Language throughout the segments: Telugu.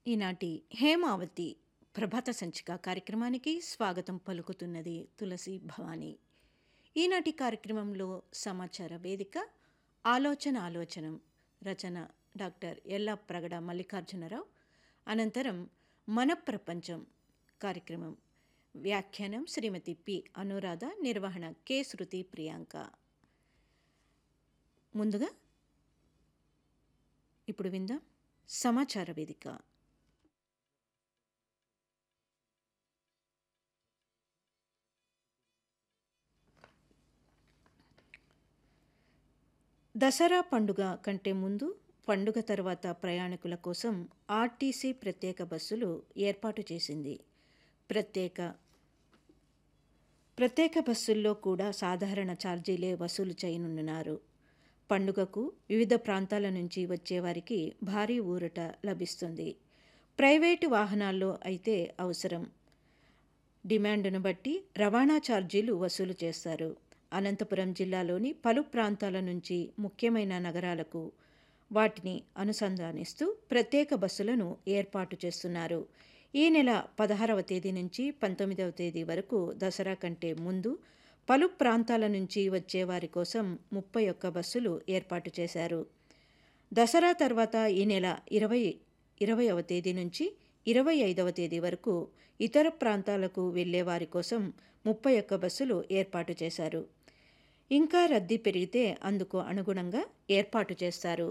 ఈనాటి హేమావతి ప్రభాత సంచిక కార్యక్రమానికి స్వాగతం పలుకుతున్నది తులసి భవానీ ఈనాటి కార్యక్రమంలో సమాచార వేదిక ఆలోచన ఆలోచనం రచన డాక్టర్ ఎల్లా ప్రగడ మల్లికార్జునరావు అనంతరం మన ప్రపంచం కార్యక్రమం వ్యాఖ్యానం శ్రీమతి పి అనురాధ నిర్వహణ కె శృతి ప్రియాంక ముందుగా ఇప్పుడు విందాం సమాచార వేదిక దసరా పండుగ కంటే ముందు పండుగ తర్వాత ప్రయాణికుల కోసం ఆర్టీసీ ప్రత్యేక బస్సులు ఏర్పాటు చేసింది ప్రత్యేక ప్రత్యేక బస్సుల్లో కూడా సాధారణ ఛార్జీలే వసూలు చేయనున్నారు పండుగకు వివిధ ప్రాంతాల నుంచి వచ్చేవారికి భారీ ఊరట లభిస్తుంది ప్రైవేటు వాహనాల్లో అయితే అవసరం డిమాండ్ను బట్టి రవాణా ఛార్జీలు వసూలు చేస్తారు అనంతపురం జిల్లాలోని పలు ప్రాంతాల నుంచి ముఖ్యమైన నగరాలకు వాటిని అనుసంధానిస్తూ ప్రత్యేక బస్సులను ఏర్పాటు చేస్తున్నారు ఈ నెల పదహారవ తేదీ నుంచి పంతొమ్మిదవ తేదీ వరకు దసరా కంటే ముందు పలు ప్రాంతాల నుంచి వచ్చే వారి కోసం ముప్పై ఒక్క బస్సులు ఏర్పాటు చేశారు దసరా తర్వాత ఈ నెల ఇరవై ఇరవైవ తేదీ నుంచి ఇరవై ఐదవ తేదీ వరకు ఇతర ప్రాంతాలకు వెళ్లే వారి కోసం ముప్పై ఒక్క బస్సులు ఏర్పాటు చేశారు ఇంకా రద్దీ పెరిగితే అందుకు అనుగుణంగా ఏర్పాటు చేస్తారు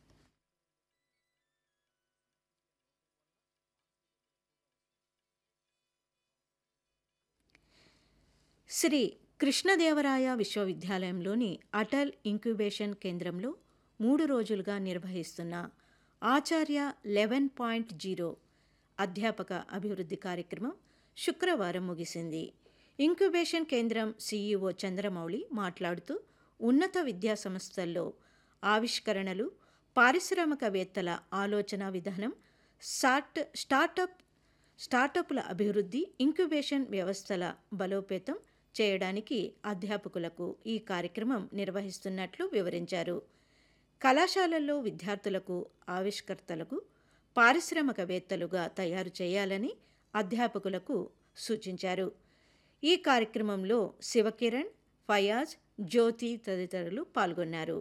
శ్రీ కృష్ణదేవరాయ విశ్వవిద్యాలయంలోని అటల్ ఇంక్యుబేషన్ కేంద్రంలో మూడు రోజులుగా నిర్వహిస్తున్న ఆచార్య లెవెన్ పాయింట్ జీరో అధ్యాపక అభివృద్ధి కార్యక్రమం శుక్రవారం ముగిసింది ఇంక్యుబేషన్ కేంద్రం సీఈఓ చంద్రమౌళి మాట్లాడుతూ ఉన్నత విద్యా సంస్థల్లో ఆవిష్కరణలు పారిశ్రామికవేత్తల ఆలోచన విధానం స్టార్ట్ స్టార్టప్ స్టార్టప్ల అభివృద్ధి ఇంక్యుబేషన్ వ్యవస్థల బలోపేతం చేయడానికి అధ్యాపకులకు ఈ కార్యక్రమం నిర్వహిస్తున్నట్లు వివరించారు కళాశాలల్లో విద్యార్థులకు ఆవిష్కర్తలకు పారిశ్రామికవేత్తలుగా తయారు చేయాలని అధ్యాపకులకు సూచించారు ఈ కార్యక్రమంలో శివకిరణ్ ఫయాజ్ జ్యోతి తదితరులు పాల్గొన్నారు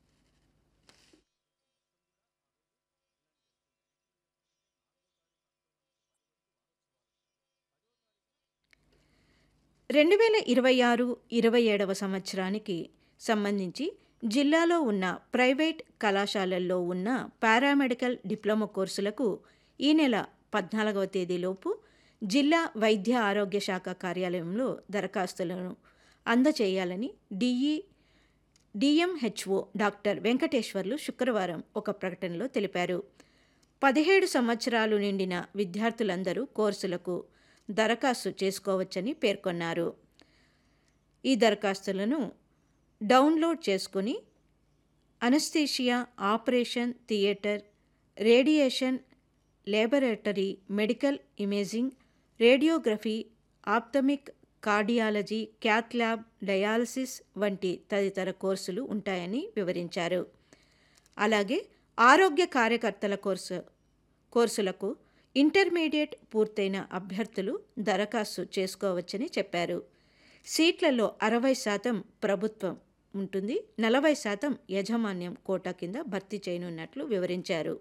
రెండు వేల ఇరవై ఆరు ఇరవై ఏడవ సంవత్సరానికి సంబంధించి జిల్లాలో ఉన్న ప్రైవేట్ కళాశాలల్లో ఉన్న పారామెడికల్ డిప్లొమా కోర్సులకు ఈ నెల పద్నాలుగవ తేదీలోపు జిల్లా వైద్య ఆరోగ్య శాఖ కార్యాలయంలో దరఖాస్తులను అందచేయాలని డిఈ డిఎంహెచ్ఓ డాక్టర్ వెంకటేశ్వర్లు శుక్రవారం ఒక ప్రకటనలో తెలిపారు పదిహేడు సంవత్సరాలు నిండిన విద్యార్థులందరూ కోర్సులకు దరఖాస్తు చేసుకోవచ్చని పేర్కొన్నారు ఈ దరఖాస్తులను డౌన్లోడ్ చేసుకుని anaesthesia operation theatre radiation laboratory medical imaging radiography ophthalmic cardiology cath lab dialysis వంటి తదితర కోర్సులు ఉంటాయని వివరించారు అలాగే ఆరోగ్య కార్యకర్తల కోర్సు కోర్సులకు ఇంటర్మీడియట్ పూర్తయిన అభ్యర్థులు దరఖాస్తు చేసుకోవచ్చని చెప్పారు సీట్లలో అరవై శాతం ప్రభుత్వం ఉంటుంది నలభై శాతం యాజమాన్యం కోటా కింద భర్తీ చేయనున్నట్లు వివరించారు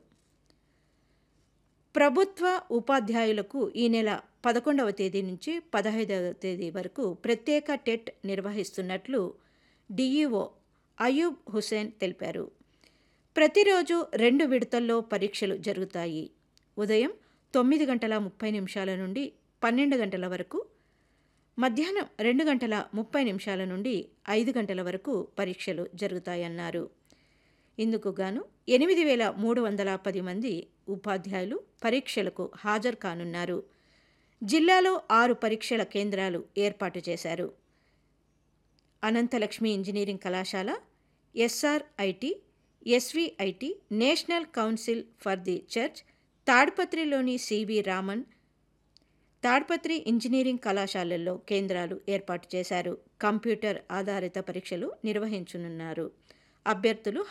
ప్రభుత్వ ఉపాధ్యాయులకు ఈ నెల పదకొండవ తేదీ నుంచి పదహైదవ తేదీ వరకు ప్రత్యేక టెట్ నిర్వహిస్తున్నట్లు డిఈఓ అయూబ్ హుసేన్ తెలిపారు ప్రతిరోజు రెండు విడతల్లో పరీక్షలు జరుగుతాయి ఉదయం తొమ్మిది గంటల ముప్పై నిమిషాల నుండి పన్నెండు గంటల వరకు మధ్యాహ్నం రెండు గంటల ముప్పై నిమిషాల నుండి ఐదు గంటల వరకు పరీక్షలు జరుగుతాయన్నారు ఇందుకు గాను ఎనిమిది వేల మూడు వందల పది మంది ఉపాధ్యాయులు పరీక్షలకు హాజరు కానున్నారు జిల్లాలో ఆరు పరీక్షల కేంద్రాలు ఏర్పాటు చేశారు అనంతలక్ష్మి ఇంజనీరింగ్ కళాశాల SRIT SVIT national council for the church తాడ్పత్రిలోని సివి రామన్ తాడ్పత్రి ఇంజనీరింగ్ కళాశాలల్లో కేంద్రాలు ఏర్పాటు చేశారు కంప్యూటర్ ఆధారిత పరీక్షలు నిర్వహించనున్నారు అభ్యర్థులు